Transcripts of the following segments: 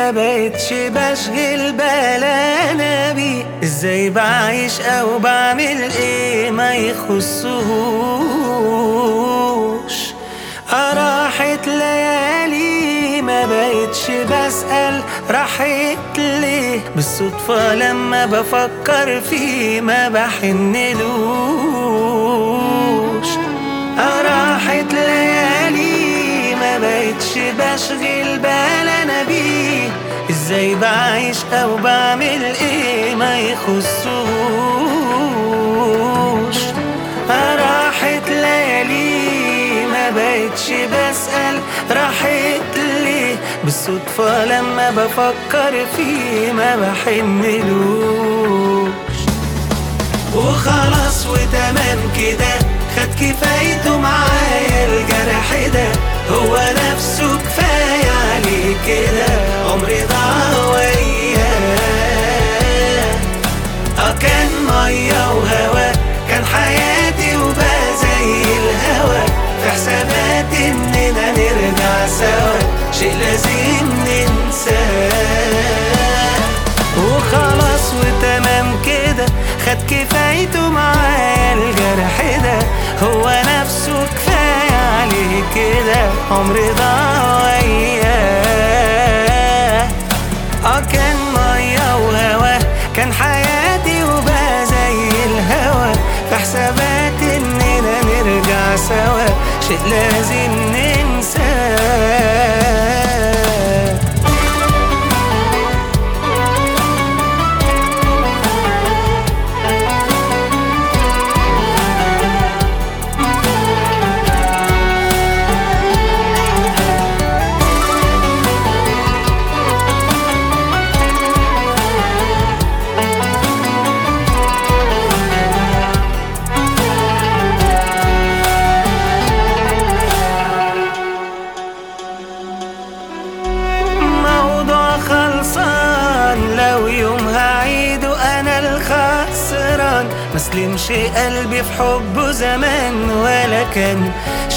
ما بقتش بشغل بالنا بيه ازاي بعيش او بعمل ايه ما يخصهوش راحت ليالي ما بقتش بسأل راحت ليه بالصدفة لما بفكر فيه ما بحنلوش راحت ليالي ما بقتش بشغل بال انا بيه ازاي بعيش او بعمل ايه ما يخصوش راحت ليالي ما بقتش بسأل راحت ليه بالصدفة لما بفكر فيه ما بحنلوش وخلاص وتمام كده خد كفايته معايا الجرح ده هو نفسه كفاية عليه كده عمري ضاع وياه اه كان مية وهوا كان حياتي وبقى زي الهوا في حسابات اننا نرجع سوا شيء لازم ننساه وخلاص وتمام كده خد كفايته معايا الجرح ده هو نفسه كفاية عليه كده عمري ضاع وياه اه كان مية وهوا كان حياتي وبقى زي الهوا في حسابات اننا نرجع سوا شيء لازم ننساه موضوع خلصان لو يوم هعيده انا الخسران مسلمش قلبي في حبه زمان ولا كان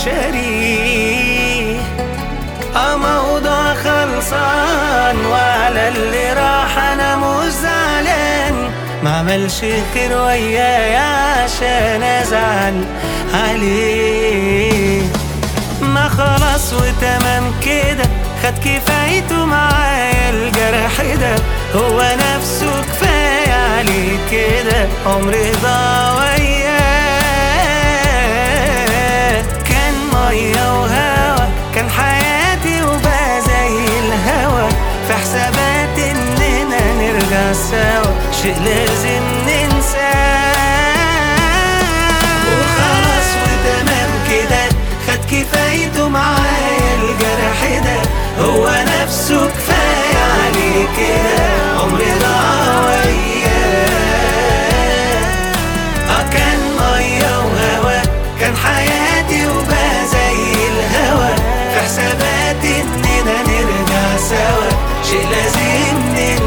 شريه اه موضوع خلصان وعلى اللي راح انا مش زعلان ما عملش خير ويايا عشان ازعل عليه ما خلاص وتمام كده خد كفايته معايا الجرح ده هو نفسه كفاية عليه كده عمري ضاع وياه كان مية وهوا كان حياتي وبقى زي الهوا في حسابات اننا نرجع سوا شيء لازم ننساه وخلاص وتمام كده خد كفايته معايا الجرح ده هو نفسه كفاية عليه كده عمري ضاع وياه اه كان مية وهوا كان حياتي وبقى زي الهوا في حسابات اننا نرجع سوا شيء لازم ننساه